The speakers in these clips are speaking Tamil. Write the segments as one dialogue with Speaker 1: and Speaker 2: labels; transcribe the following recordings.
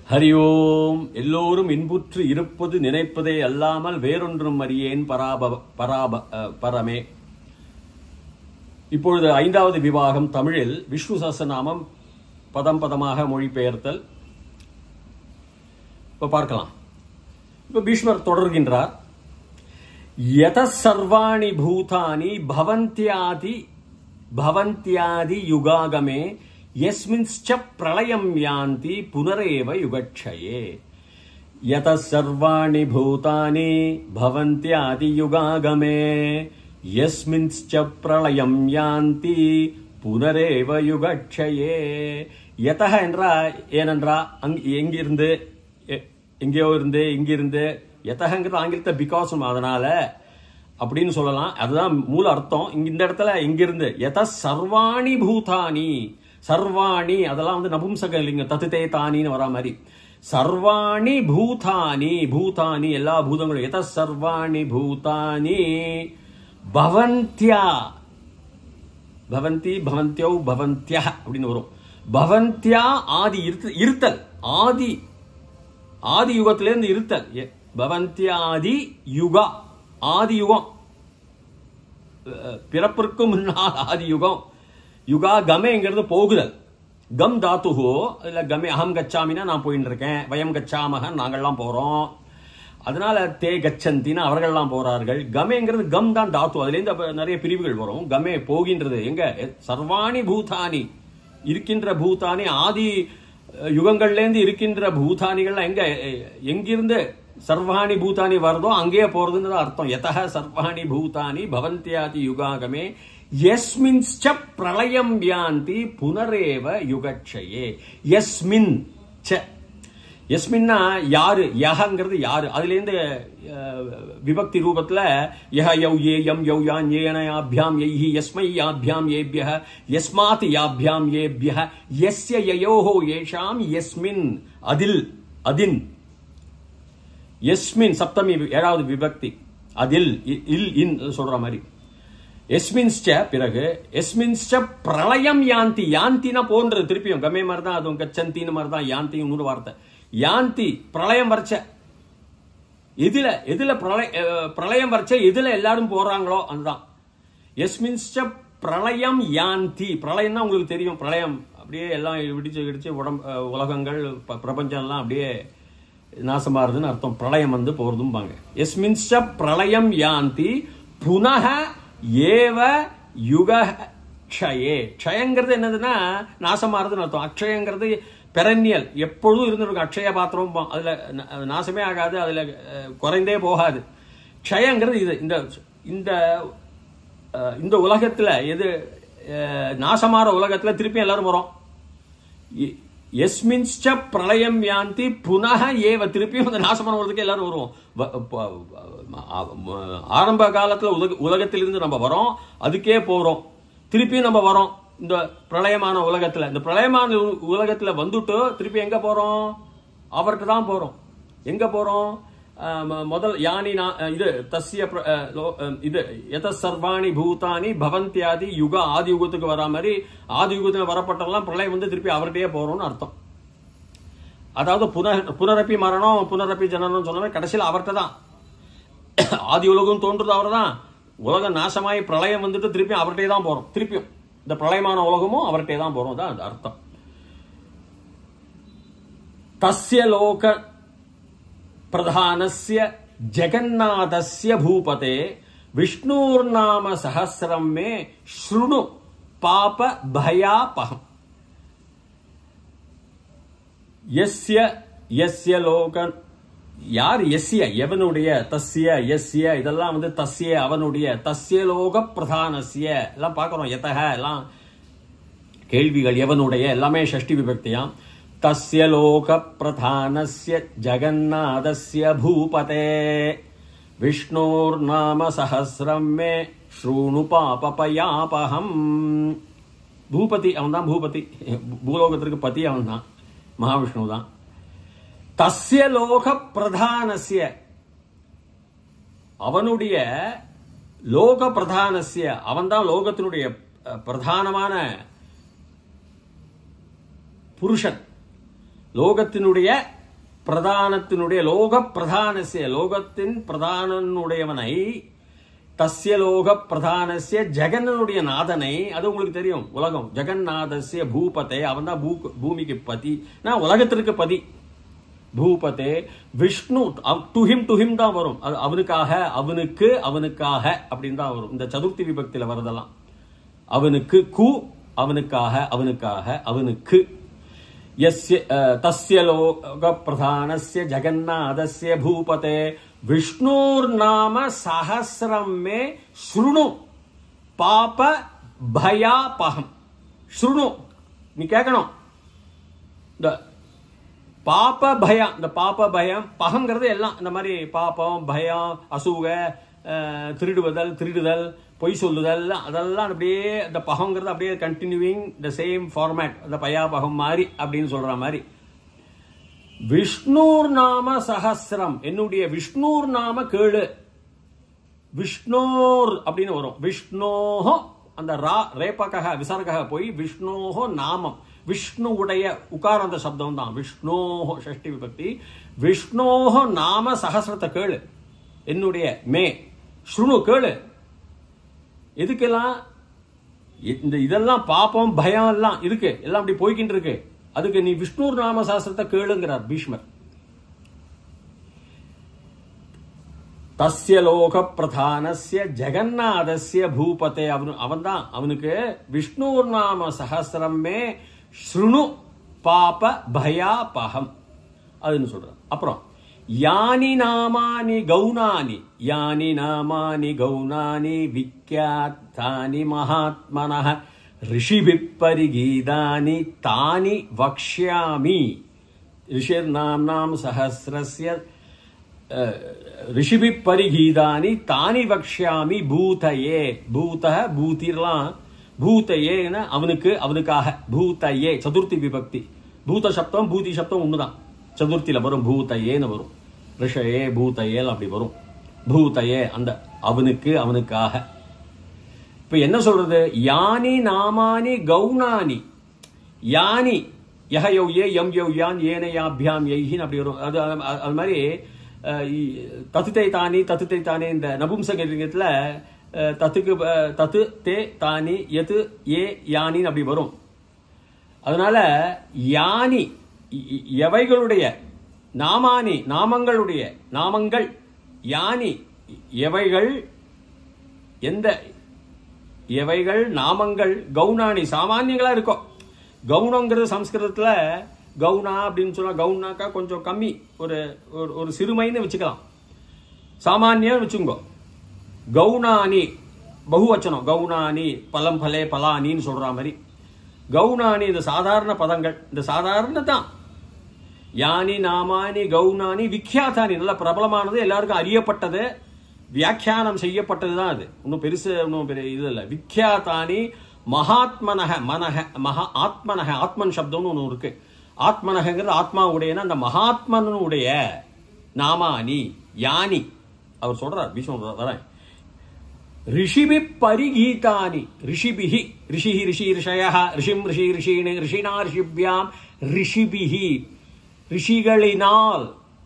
Speaker 1: ஹரி ஓம் எல்லோரும் இன்புற்று இருப்பது நினைப்பதே அல்லாமல் வேறொன்றும் அறியேன் பராப பராப அஹ், பரமே இப்பொழுது ஐந்தாவது விவாகம் தமிழில் விஷ்ணு சஹஸ்ரநாமம் பதம் பதமாக மொழிபெயர்த்தல் இப்ப பார்க்கலாம் இப்ப பீஷ்மர் தொடர்கின்றார் யத சர்வாணி பூதானி பவந்தியாதி பவந்தியாதி யுகாகமே யஸ்மின்ஸ்ச பிரளயம் யாந்தி புனரேவ யுகக்ஷயே யத சர்வாணி பூதானி பவந்தியாதி யுகாகமே யஸ்மின்ஸ்ச பிரளயம் யாந்தி புனரேவ யுகக்ஷயே யதக என்றா ஏனென்றா அங் எங்கிருந்து எ- எங்கேயோ இருந்து இங்கிருந்து எத்தகங்கிறது ஆங்கிலத்தை பிகாஸ் அதனால அப்படின்னு சொல்லலாம் அதுதான் மூல அர்த்தம் இங்க இந்த இடத்துல எங்கிருந்து எத சர்வாணி பூதானி சர்வாணி அதெல்லாம் வந்து நபும்சக இல்லைங்க தத்துதே தானின்னு வரா மாதிரி சர்வாணி பூதானி பூதானி எல்லா பூதங்களும் எத சர்வாணி பூதானி பவந்தியா பவந்தி பவந்தியோ பவந்தியா அப்படின்னு வரும் பவந்தியா ஆதி இருத்த- இருத்தல் ஆதி ஆதி யுகத்திலிருந்து இருத்தல் எ- பவந்தியாதி யுகா ஆதி யுகம் அஹ், பிறப்பிற்கு முன்னால் ஆதி யுகம் யுகா கமேங்கிறது போகுதல் கம் தாத்துகோ இல்ல கமே அகம் கச்சாமினா நான் போயிட்டு இருக்கேன் வயம் கச்சாமக நாங்கள்லாம் போறோம் அதனால தே கச்சந்தின்னு அவர்கள்லாம் போறார்கள் கமேங்கிறது கம் தான் தாத்து அதுல இருந்து அப்ப நிறைய பிரிவுகள் வரும் கமே போகின்றது எங்க சர்வாணி பூதானி இருக்கின்ற பூதானி ஆதி அஹ், யுகங்கள்ல இருந்து இருக்கின்ற பூதானிகள்லாம் எங்க எ- எங்கிருந்து சர்வாணி பூதானி வருதோ அங்கேயே போறதுன்னு அர்த்தம் எதக சர்வாணி பூதானி பவந்தியாதி யுகாகமே எஸ்மின்ஸ்ச பிரளயம் யாந்தி புனரேவ யுகக்ஷயே எஸ்மின் ச எஸ்மின்னா யாரு யஹங்கிறது யாரு அதுல இருந்து அஹ், விபக்தி ரூபத்துல யஹ யௌ ஏ யம் யௌ யான் ஏன யாபியாம் யைஹி யஸ்மை யாபியாம் ஏபிய யஸ்மாத் யாபியாம் ஏபிய யஸ்ய யயோஹோ ஏஷாம் யஸ்மின் அதில் அதின் எஸ்மின் சப்தமி ஏழாவது விபக்தி அதில் இ- இல் இன் சொல்ற மாதிரி எஸ்மின்ஸ்ட பிறகு எஸ்மின்ஸ்ட பிரளயம் யாந்தி யாந்தினா போன்றது திருப்பியும் கமே மாதிரி தான் அதுவும் கச்சந்தின்னு மாதிரி தான் யாந்தியும் இன்னொரு வார்த்தை யாந்தி பிரளயம் வரைச்ச எதுல எதுல பிரளய அஹ், பிரளயம் வரைச்ச எதுல எல்லாரும் போறாங்களோ அதுதான் எஸ்மின்ஸ்ட பிரளயம் யாந்தி பிரளயம்னா உங்களுக்கு தெரியும் பிரளயம் அப்படியே எல்லாம் இடிச்சு இடிச்சு உடம்பு அஹ், உலகங்கள் ப- பிரபஞ்சம் எல்லாம் அப்படியே நாசமாறுதுன்னு அர்த்தம் பிரளயம் வந்து போறதும்பாங்க எஸ்மின்ஸ்ட பிரளயம் யாந்தி புனக ஏவ யுக க்ஷயே க்ஷயங்கிறது என்னதுன்னா நாசமாறுதுன்னு அர்த்தம் அக்ஷயங்கிறது பெரன்னியல் எப்பொழுதும் இருந்திருக்கும் அக்ஷய பாத்திரம் அதுல ந- அது நாசமே ஆகாது அதுல அஹ், குறைந்தே போகாது க்ஷயங்கிறது இது இந்த இந்த அஹ், இந்த உலகத்துல எது அஹ், நாசமாற உலகத்துல திருப்பி எல்லாரும் வரோம் எ- எஸ்மின்ஸ்ச பிரளயம் யாந்தி புனக ஏவ திருப்பியும் அந்த நாசமான உலகத்துக்கு எல்லாரும் வருவோம் வ- ப- ஆ- ம- ஆரம்ப காலத்துல உலக உலகத்திலிருந்து நம்ம வரோம் அதுக்கே போறோம் திருப்பியும் நம்ம வரோம் இந்த பிரளயமான உலகத்துல இந்த பிரளயமான உ- உலகத்துல வந்துட்டு திருப்பி எங்க போறோம் அவர்கிட்ட தான் போறோம் எங்க போறோம் ஆஹ் ம- முதல் யானி நா- அஹ் இது தஸ்ய பிர- அஹ் லோ- அஹ் இது எத சர்வாணி பூதானி பவந்தியாதி யுக ஆதி யுகத்துக்கு வரா மாதிரி ஆதி யுகத்துல வரப்பட்டெல்லாம் பிரளயம் வந்து திருப்பி அவர்கிட்டயே போறோம்னு அர்த்தம் அதாவது புன புனரப்பி மரணம் புனரப்பி ஜனனம் சொன்ன மாதிரி கடைசியில் அவர்கிட்ட தான் ஆதி உலகம் தோன்றுறது அவர் தான் உலகம் நாசமாயி பிரளயம் வந்துட்டு திருப்பி அவர்கிட்டயே தான் போறோம் திருப்பியும் இந்த பிரளயமான உலகமும் அவர்கிட்டயே தான் போறோம் தான் அது அர்த்தம் தஸ்ய லோக பிரதானஸ்ய ஜெகநாதஸ்ய பூபதே விஷ்ணூர்நாம சஹசிரம் மே ஸ்ருணு பாப பயாபகம் எஸ்ய எஸ்ய லோக யார் எஸ்ய எவனுடைய தஸ்ய எஸ்ய இதெல்லாம் வந்து தஸ்ய அவனுடைய தஸ்ய லோக பிரதானஸ்ய எல்லாம் பார்க்கிறோம் எத்தக எல்லாம் கேள்விகள் எவனுடைய எல்லாமே ஷஷ்டி விபக்தியாம் தஸ்ய லோக பிரதானஸ்ய ஜெகநாதஸ்ய பூபதே விஷ்ணோர் நாம சஹசிரம் மே ஸ்ரூணு பாபபயாபகம் பூபதி அவன் தான் பூபதி பூலோகத்திற்கு பதி அவன் தான் மகாவிஷ்ணு தான் தஸ்ய லோக பிரதானஸ்ய அவனுடைய லோக பிரதானஸ்ய அவன்தான் லோகத்தினுடைய அஹ், பிரதானமான புருஷன் லோகத்தினுடைய பிரதானத்தினுடைய லோக பிரதானசிய லோகத்தின் பிரதானனுடையவனை தஸ்ய லோக பிரதானசிய ஜெகனுடைய நாதனை அது உங்களுக்கு தெரியும் உலகம் ஜெகநாதசிய பூபதே அவன் தான் பூ பூமிக்கு பதி நான் உலகத்திற்கு பதி பூபதே Vishnu to him to him தான் வரும் அது அவனுக்காக அவனுக்கு அவனுக்காக அப்படின்னு தான் வரும் இந்த சதுர்த்தி விபக்தியில வரதெல்லாம் அவனுக்கு கு அவனுக்காக அவனுக்காக அவனுக்கு यस्य अ, तस्य लोकप्रधानस्य जगन्नाथस्य भूपते विष्णुर्नाम सहस्रं मे शृणु பாப பயாபகம் ஸ்ருணு நீ கேட்கணும் இந்த பாப பயம் இந்த பாப பயம் பகங்கிறது எல்லாம் இந்த மாதிரி பாப்பம் பயம் அசூக அஹ், திருடுவதல் திருடுதல் பொய் சொல்லுதல் அதெல்லாம் அப்படியே இந்த பகங்கிறது அப்படியே கண்டினியூவிங் த சேம் ஃபார்மேட் அந்த பயாபகம் மாதிரி அப்படின்னு சொல்ற மாதிரி விஷ்ணூர் நாம சஹஸ்ரம் என்னுடைய விஷ்ணூர் நாம கேளு விஷ்ணோர் அப்படின்னு வரும் விஷ்ணோஹோ அந்த ரா ரேபக விசர்க போய் விஷ்ணோஹோ நாமம் விஷ்ணுவுடைய உகாராந்த சப்தம் தான் விஷ்ணோஹோ ஷஷ்டி விபக்தி விஷ்ணோஹோ நாம சஹசிரத்தை கேளு என்னுடைய மே ஸ்ருணு கேளு எதுக்கெல்லாம் இந்த இதெல்லாம் பாப்பம் பயம் எல்லாம் இருக்கு எல்லாம் அப்படி போய்கிட்டு இருக்கு அதுக்கு நீ விஷ்ணு நாம சாஸ்திரத்தை கேளுங்கிறார் பீஷ்மர் தஸ்ய லோக பிரதானஸ்ய ஜெகநாதஸ்ய பூபதே அவனு அவன் தான் அவனுக்கு விஷ்ணு நாம சஹசிரமே ஸ்ருணு பாப பயாபகம் அதுன்னு சொல்றான் அப்புறம் யானி நாமானி கௌனானி யானி நாமானி கௌனானி விக்யாத்தானி மகாத்மனः ऋषिभिः परिगीतानि तानि वक्ष्यामि ऋषिर्नाम्नां सहस्रस्य ரிஷிபி பரிகீதானி தானி வக்ஷாமி பூதயே பூத பூதிர்லாம் பூதயேன அவனுக்கு அவனுக்காக பூதயே சதுர்த்தி விபக்தி பூத சப்தம் பூதி சப்தம் ஒண்ணுதான் சதுர்த்தியில வரும் பூதயேன்னு வரும் ரிஷயே பூதயேல் அப்படி வரும் பூதயே அந்த அவனுக்கு அவனுக்காக இப்ப என்ன சொல்றது யானி நாமானி கௌனானி யானி யஹ யௌ ஏ எம் யௌ யான் ஏனையாபியாம் எய்ஹின் அப்படி வரும் அது அது- அது மாதிரி அஹ், இ- தத்துத்தை தானி தத்துத்தை தானே இந்த நபும்சகலிங்கத்துல அஹ், தத்துக்கு அஹ், தத்து தே தானி எது ஏ யானின்னு அப்படி வரும் அதனால யானி இ- இ- எவைகளுடைய நாமானி நாமங்களுடைய நாமங்கள் யானி எவைகள் எந்த எவைகள் நாமங்கள் கவுனானி சாமானியங்களா இருக்கும் கவுனங்கிறது சம்ஸ்கிருதத்துல கவுனா அப்படின்னு சொன்னா கவுனாக்கா கொஞ்சம் கம்மி ஒரு ஒரு- ஒரு சிறுமைன்னு வச்சுக்கலாம் சாமானியம் வச்சுங்கோ கவுனானி பகுவச்சனம் கவுனானி பலம் பலே பலானின்னு சொல்ற மாதிரி கவுனானி இந்த சாதாரண பதங்கள் இந்த சாதாரண தான் யானி நாமானி கவுனானி விக்யாத்தானி நல்ல பிரபலமானது எல்லாருக்கும் அறியப்பட்டது வியாக்கியானம் செய்யப்பட்டது தான் அது இன்னும் பெருசு இன்னும் பெரிய இது இல்லை விக்யாத்தானி மகாத்மனக மனக மகா ஆத்மனக ஆத்மன் சப்தம்னு ஒன்று இருக்கு ஆத்மனகங்கிறது ஆத்மாவுடையனா அந்த மகாத்மனுடைய நாமானி யானி அவர் சொல்றார் பீஷ்மர் வரேன் ரிஷிபி பரிகீதானி ரிஷிபிஹி ரிஷிஹி ரிஷி ரிஷய ரிஷிம் ரிஷி ரிஷீணி ரிஷினா ரிஷிபியாம் ரிஷிபிஹி ரிஷிகளினால்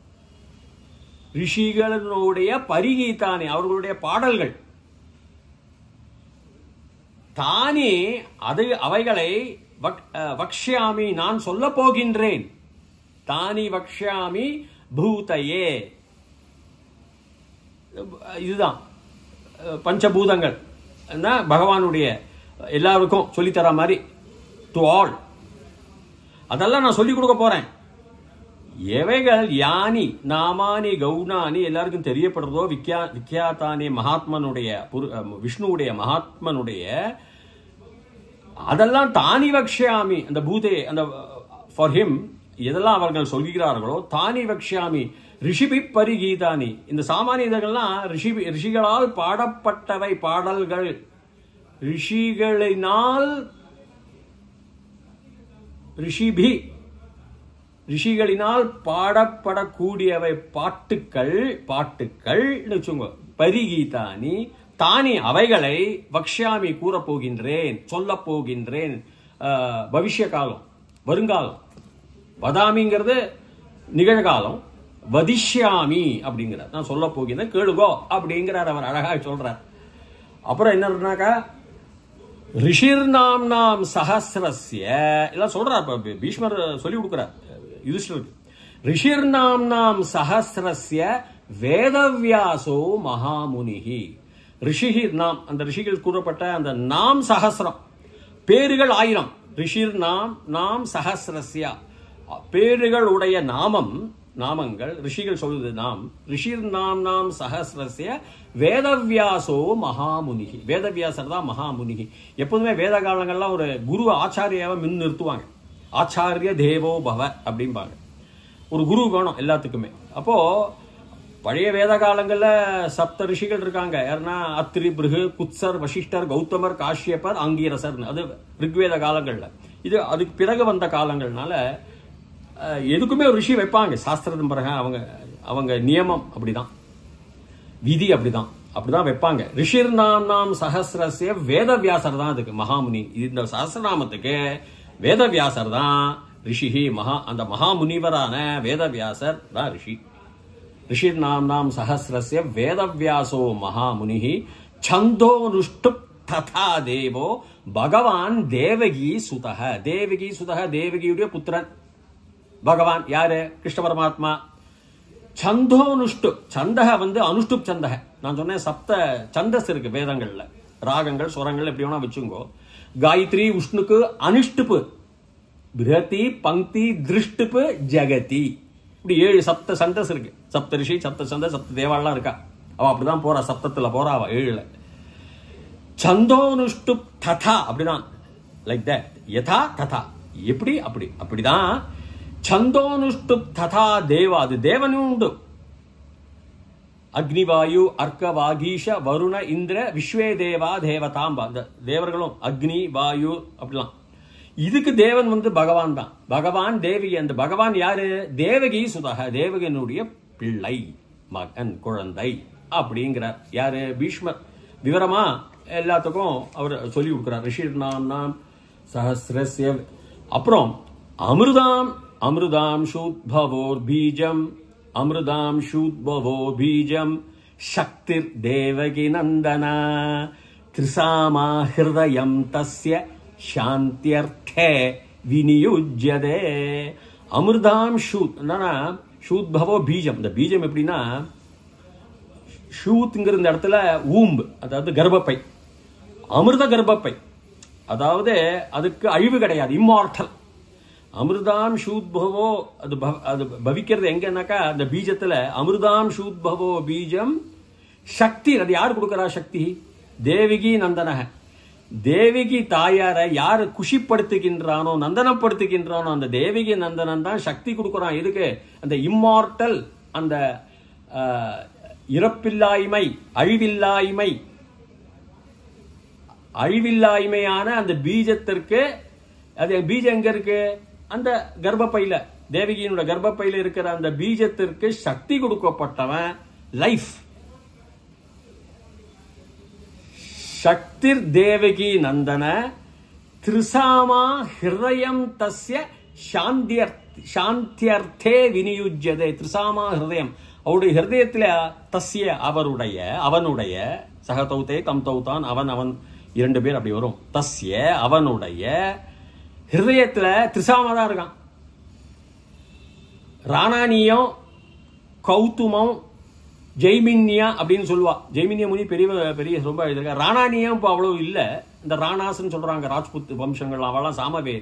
Speaker 1: ரிஷிகளினுடைய பரிகீதானி அவர்களுடைய பாடல்கள் தானே அது அவைகளை வக்- அஹ், வக்ஷ்யாமி நான் சொல்ல போகின்றேன் தானி வக்ஷ்யாமி பூதயே இதுதான் அஹ், பஞ்சபூதங்கள் என்ன பகவானுடைய எல்லாருக்கும் சொல்லித்தர மாதிரி டு ஆல் அதெல்லாம் நான் சொல்லிக் கொடுக்க போறேன் எவைகள் யானி நாமானி கௌனானி எல்லாருக்கும் தெரியப்படுறதோ விக்யா விக்யாத்தானி மகாத்மனுடைய புரு- அஹ், விஷ்ணுவுடைய மகாத்மனுடைய அதெல்லாம் தானி வக்ஷாமி அந்த பூதே அந்த ஃபார் ஹிம் எதெல்லாம் அவர்கள் சொல்கிறார்களோ தானி வக்ஷாமி ரிஷிபி பரிகீதானி இந்த சாமானிய இதெல்லாம் ரிஷி ரிஷிகளால் பாடப்பட்டவை பாடல்கள் ரிஷிகளினால் ரிஷிபி ரிஷிகளினால் பாடப்படக்கூடியவை பாட்டுக்கள் பாட்டுக்கள் வச்சுங்க பரிகீதானி தானி அவைகளை வக்ஷாமி கூறப் போகின்றேன் சொல்லப் போகின்றேன் அஹ், பவிஷ்ய காலம் வருங்காலம் வதாமிங்கிறது நிகழ்காலம் வதிஷ்யாமி அப்படிங்கிறார் நான் சொல்ல போகிறேன் கேளுகோ அப்படிங்கிறார் அவர் அழகாக சொல்றார் அப்புறம் என்னன்னாக்கா ரிஷிர் நாம் நாம் சஹசிரஸ்ய எல்லாம் சொல்றார் இப்ப பீஷ்மர் சொல்லி கொடுக்கிறார் யுதிஷ்டருக்கு ரிஷிர் நாம் நாம் சஹசிரஸ்ய வேதவியாசோ மகாமுனிகி ரிஷிகி நாம் அந்த ரிஷிகள் கூறப்பட்ட அந்த நாம் சஹசிரம் பேர்கள் ஆயிரம் ரிஷிர் நாம் நாம் சஹசிரஸ்யா பேர்கள் உடைய நாமம் நாமங்கள் ரிஷிகள் சொல்லுது நாம் ரிஷிர் நாம் நாம் சஹசிரஸ்ய வேதவியாசோ மகாமுனிகி வேதவியாசர் தான் மகாமுனிகி எப்போதுமே வேத காலங்கள்லாம் ஒரு குரு ஆச்சாரியாவை மின் நிறுத்துவாங்க ஆச்சாரிய தேவோ பவ அப்படிம்பாங்க ஒரு குரு வேணும் எல்லாத்துக்குமே அப்போ பழைய வேத காலங்கள்ல சப்த ரிஷிகள் இருக்காங்க யாருன்னா அத்ரி பிருகு குத்சர் வசிஷ்டர் கௌதமர் காஷ்யப்பர் அங்கீரசர்னு அது ரிக்வேத காலங்கள்ல இது அதுக்கு பிறகு வந்த காலங்கள்னால அஹ், எதுக்குமே ஒரு ரிஷி வைப்பாங்க சாஸ்திரத்தின் பிறகு அவங்க அவங்க நியமம் அப்படிதான் விதி அப்படிதான் அப்படிதான் வைப்பாங்க ரிஷிர் நாம் நாம் சஹசிரஸ்ய வேதவியாசர் தான் அதுக்கு மகாமுனி இந்த சஹசிரநாமத்துக்கு வேதவியாசர் தான் ரிஷிஹி மகா அந்த மகாமுனிவரான வேதவியாசர் தான் ரிஷி ரிஷிர் நாம் நாம் சஹசிரஸ்ய வேதவியாசோ மகாமுனிஹி சந்தோனுஷ்டு ததா தேவோ பகவான் தேவகி சுதக தேவகி சுதக தேவகியுடைய புத்திரன் பகவான் யாரு கிருஷ்ண பரமாத்மா சந்தோனுஷ்டு சந்தக வந்து அனுஷ்டுப் சந்தக நான் சொன்னேன் சப்த சந்தஸ் இருக்கு வேதங்கள்ல ராகங்கள் சுரங்கள் எப்படி வேணா வச்சுங்கோ காயத்ரி உஷ்ணுக்கு அனுஷ்டுப்பு பிரதி பங்கி திருஷ்டுப்பு ஜெகதி இப்படி ஏழு சப்த சந்தஸ் இருக்கு சப்த ரிஷி சப்த சந்த சப்த தேவாலாம் இருக்கா அவ அப்படிதான் போறா சப்தத்துல போறா அவ ஏழுல சந்தோனுஷ்டு ததா அப்படிதான் லைக் தட் யதா ததா எப்படி அப்படி அப்படிதான் சந்தோனுஷ்டு ததா தேவா அது தேவனும் உண்டு அக்னிவாயு அர்க்க வாகீஷ வருண இந்திர விஸ்வே தேவா தேவதாம்பா அந்த தேவர்களும் அக்னி வாயு அப்படிலாம் இதுக்கு தேவன் வந்து பகவான் தான் பகவான் தேவகி அந்த பகவான் யாரு தேவகி சுதக தேவகனுடைய பிள்ளை மகன் குழந்தை அப்படிங்கிறார் யாரு பீஷ்மர் விவரமா எல்லாத்துக்கும் அவர் சொல்லி கொடுக்கிறார் ரிஷிர் நாம் நாம் சஹசிரஸ்ய அப்புறம் அமிர்தாம் அமிர்தாம் ஷூத்பவோர் பீஜம் அமிர்தாம் ஷூத்பவோ பீஜம் சக்திர் தேவகி நந்தனா திரிசாமா ஹிருதயம் தஸ்ய சாந்தியர்த்தே விநியுஜ்யதே அமிர்தாம் ஷூத் என்னன்னா ஷூத்பவோ பீஜம் இந்த பீஜம் எப்படின்னா ஷூத்ங்கிற இந்த இடத்துல ஊம்பு அதாவது கர்ப்பப்பை அமிர்த கர்ப்பப்பை அதாவது அதுக்கு அழிவு கிடையாது இம்மார்டல் அமிர்தாம் ஷூத்பவோ அது பவ- அது பவிக்கிறது எங்கன்னாக்கா அந்த பீஜத்துல அமிர்தாம் ஷூத்பவோ பீஜம் சக்தி அது யார் கொடுக்கறா சக்தி தேவிகி நந்தனக தேவிகி தாயாரை யாரு குஷிப்படுத்துகின்றானோ நந்தனப்படுத்துகின்றானோ அந்த தேவிகி நந்தனன் தான் சக்தி கொடுக்கறான் எதுக்கு அந்த இம்மார்டல் அந்த ஆஹ், இறப்பில்லாய்மை அழிவில்லாய்மை அழிவில்லாய்மையான அந்த பீஜத்திற்கு அது பீஜம் எங்க இருக்கு அந்த கர்ப்பப்பையில தேவகியினோட கர்ப்பப்பையில இருக்கிற அந்த பீஜத்திற்கு சக்தி கொடுக்கப்பட்டவன் லைஃப் சக்திர் தேவகி நந்தன திரிசாமா ஹிருதயம் தஸ்ய சாந்தியர் சாந்தியர்த்தே விநியுஜ்யதே திரிசாமா ஹிருதயம் அவருடைய ஹிருதயத்துல தஸ்ய அவருடைய அவனுடைய சகதௌத்தே தம் தௌதான் அவன் அவன் இரண்டு பேர் அப்படி வரும் தஸ்ய அவனுடைய ஹிருதயத்துல திரிசாமா தான் இருக்கான் ராணானியம் கௌதுமம் ஜெய்மின்யா அப்படின்னு சொல்லுவா ஜெய்மின்யா முனி பெரிய பெரிய ரொம்ப எழுதிருக்கா ராணானியம் இப்போ அவ்வளவு இல்ல இந்த ராணாஸ்ன்னு சொல்றாங்க ராஜ்புத் வம்சங்கள் அவெல்லாம் சாமவே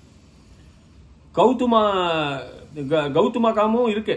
Speaker 1: கௌதுமா க- கௌதுமகாமும் இருக்கு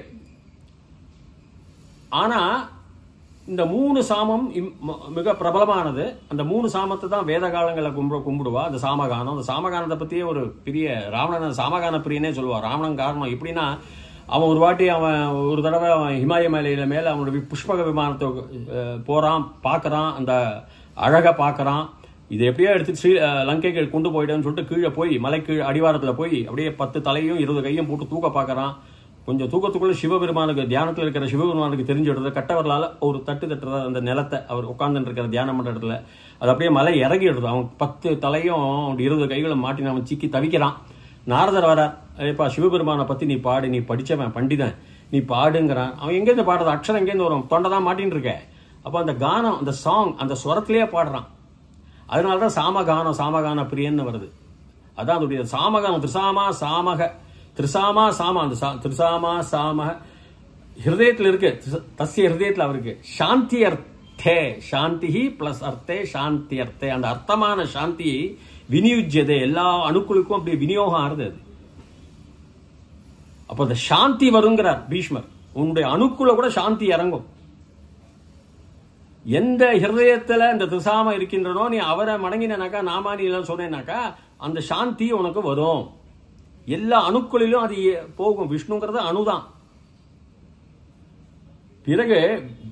Speaker 1: ஆனா இந்த மூணு சாமம் இம்- ம- மிக பிரபலமானது அந்த மூணு சாமத்தை தான் வேத காலங்களில் கும்பிட கும்பிடுவா அந்த சாமகானம் அந்த சாமகானத்தை பத்தியே ஒரு பெரிய ராவணன் சாமகான பிரியனே சொல்லுவா ராவணன் காரணம் எப்படின்னா அவன் ஒரு வாட்டி அவன் ஒரு தடவை அவன் ஹிமாய மலையில மேல அவனோட வி- புஷ்பக விமானத்தை அஹ், போறான் பார்க்கறான் அந்த அழகை பார்க்கறான் இது எப்படியோ எடுத்து ஸ்ரீ அஹ், லங்கைக்கு கொண்டு போயிட்டேன்னு சொல்லிட்டு கீழே போய் மலை கீழ் அடிவாரத்துல போய் அப்படியே பத்து தலையும் இருபது கையும் போட்டு தூக்க பார்க்கறான் கொஞ்சம் தூக்கத்துக்குள்ள சிவபெருமானுக்கு தியானத்தில் இருக்கிற சிவபெருமானுக்கு தெரிஞ்ச இடத்துல கட்டவர்களால ஒரு தட்டு தட்டுறத அந்த நிலத்தை அவர் உட்கார்ந்துட்டு இருக்கிற தியானம் பண்ற இடத்துல அது அப்படியே மலை இறங்கி எடுத்து அவன் பத்து தலையும் அவனுடைய இருபது கைகளை மாட்டி அவன் சிக்கி தவிக்கிறான் நாரதர் வரார் ஏப்பா சிவபெருமானை பத்தி நீ பாடு நீ படிச்சவன் பண்டிதன் நீ பாடுங்கிறான் அவன் எங்கேருந்து பாடுறது அக்ஷரம் எங்கேருந்து வரும் தொண்டை தான் மாட்டின்னு இருக்க அப்போ அந்த கானம் அந்த சாங் அந்த ஸ்வரத்திலேயே பாடுறான் அதனால தான் சாமகானம் சாமகான பிரியன்னு வருது அதான் அதோடைய சாமகானம் திரிசாமா சாமக திரிசாமா சாமா அந்த சா- திரிசாமா சாமக ஹிருதயத்தில் இருக்கு திச- தஸ்ய ஹிருதயத்தில் அவருக்கு சாந்தி அர்த்தே சாந்தி பிளஸ் அர்த்தே சாந்தி அர்த்தே அந்த அர்த்தமான சாந்தி விநியுஜ்யதே எல்லா அணுக்களுக்கும் அப்படியே விநியோகம் ஆறுது அது அப்போ அந்த சாந்தி வருங்கிறார் பீஷ்மர் உன்னுடைய அணுக்குள்ள கூட சாந்தி இறங்கும் எந்த ஹிருதயத்துல இந்த திசாம இருக்கின்றனோ நீ அவரை மடங்கினாக்கா நாமானி எல்லாம் சொன்னேனாக்கா அந்த சாந்தி உனக்கு வரும் எல்லா அணுக்களிலும் அது போகும் விஷ்ணுங்கிறது அணுதான் பிறகு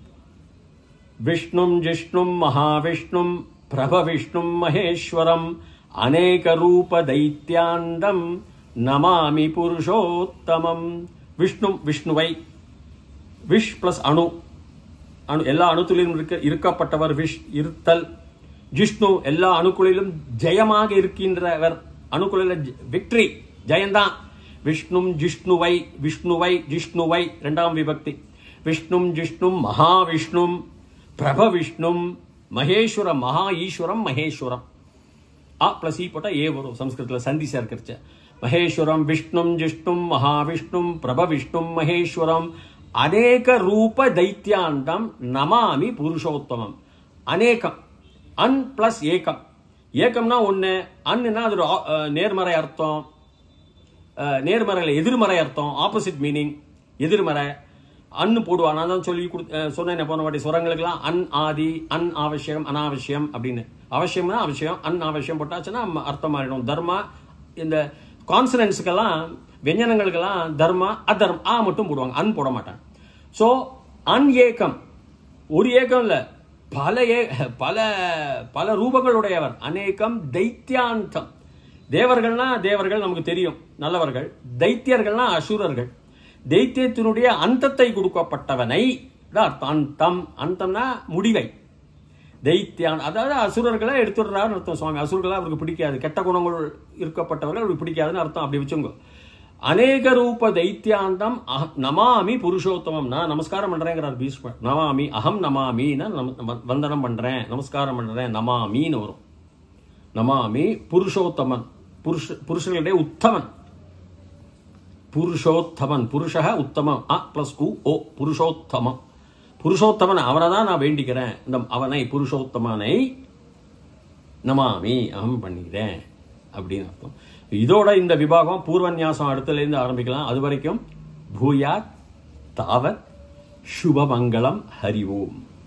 Speaker 1: விஷ்ணும் ஜிஷ்ணும் மகாவிஷ்ணும் பிரபவிஷ்ணும் மகேஸ்வரம் அநேக ரூப தைத்தியாந்தம் நமாமி புருஷோத்தமம் விஷ்ணு விஷ்ணுவை விஷ் பிளஸ் அணு அணு எல்லா அணுத்துளிலும் இருக்க இருக்கப்பட்டவர் விஷ் இருத்தல் ஜிஷ்ணு எல்லா அணுக்குளிலும் ஜெயமாக இருக்கின்றவர் அணுக்குளில விக்டரி ஜெயந்தான் விஷ்ணும் ஜிஷ்ணுவை விஷ்ணுவை ஜிஷ்ணுவை இரண்டாம் விபக்தி விஷ்ணும் ஜிஷ்ணும் மகாவிஷ்ணும் பிரபவிஷ்ணும் மகேஸ்வரம் மகா ஈஸ்வரம் மகேஸ்வரம் ஆ பிளஸ் ஈ போட்டா ஏ வரும் சம்ஸ்கிருதத்தில் சந்தி சேர்க்கிறச்ச மகேஸ்வரம் விஷ்ணும் ஜிஷ்ணும் மகாவிஷ்ணும் பிரபவிஷ்ணும் மகேஸ்வரம் அநேக ரூப தைத்தியாந்தம் நமாமி புருஷோத்தமம் அநேகம் அன் பிளஸ் ஏகம் ஏகம்னா ஒன்று அன்னுனா அது ஒரு ஆ- அஹ், நேர்மறை அர்த்தம் அஹ், நேர்மறையில் எதிர்மறை அர்த்தம் ஆப்போசிட் மீனிங் எதிர்மறை அன்னு போடுவா நான் தான் சொல்லி கொடு அஹ், சொன்னேன் போன வாட்டி சுரங்களுக்கெல்லாம் அன் ஆதி அன் அவசியம் அனாவசியம் அப்படின்னு அவசியம்னா அவசியம் அன் அவசியம் போட்டாச்சுன்னா ம- அர்த்தம் மாறிடும் தர்மா இந்த கான்சனன்ஸுக்கெல்லாம் வெஞ்சனங்களுக்கெல்லாம் தர்மா அதர்ம் ஆ மட்டும் போடுவாங்க அன் போட மாட்டாங்க ஸோ அன் ஏகம் ஒரு ஏகம் இல்ல பல ஏ பல பல ரூபங்களுடையவர் அநேகம் தைத்தியாந்தம் தேவர்கள்னா தேவர்கள் நமக்கு தெரியும் நல்லவர்கள் தைத்தியர்கள்னா அசுரர்கள் தைத்தியத்தினுடைய அந்தத்தை கொடுக்கப்பட்டவனை தான் அர்த்தம். அந்தம் அந்தம்னா முடிவை தைத்தியான் அதாவது அசுரர்களை எடுத்துடுறாருன்னு அர்த்தம் சுவாமி அசுரர்களை அவருக்கு பிடிக்காது கெட்ட குணங்கள் இருக்கப்பட்டவர்கள் அவருக்கு பிடிக்காதுன்னு அர்த்தம் அப்படி வச்சுங்க அநேக ரூப தைத்தியாந்தம் அஹ- நமாமி புருஷோத்தமம் நான் நமஸ்காரம் பண்றேங்கிறார் பீஷ்மர் நமாமி அகம் நமாமின்னு நம- நம- வந்தனம் பண்றேன் நமஸ்காரம் பண்றேன் நமாமின்னு வரும் நமாமி புருஷோத்தமன் புருஷ புருஷர்களுடைய உத்தமன் புருஷோத்தமன் புருஷக உத்தமம் அ பிளஸ் உ ஓ புருஷோத்தமம் புருஷோத்தமன் அவனை தான் நான் வேண்டிக்கிறேன் இந்த அவனை புருஷோத்தமனை நமாமி அகம் பண்ணிக்கிறேன் அப்படின்னு அர்த்தம் இதோட இந்த விபாகம் பூர்வன்யாசம் அடுத்ததுலேருந்து ஆரம்பிக்கலாம் அது வரைக்கும் பூயாத் தாவத் சுபமங்கலம் ஹரி ஓம்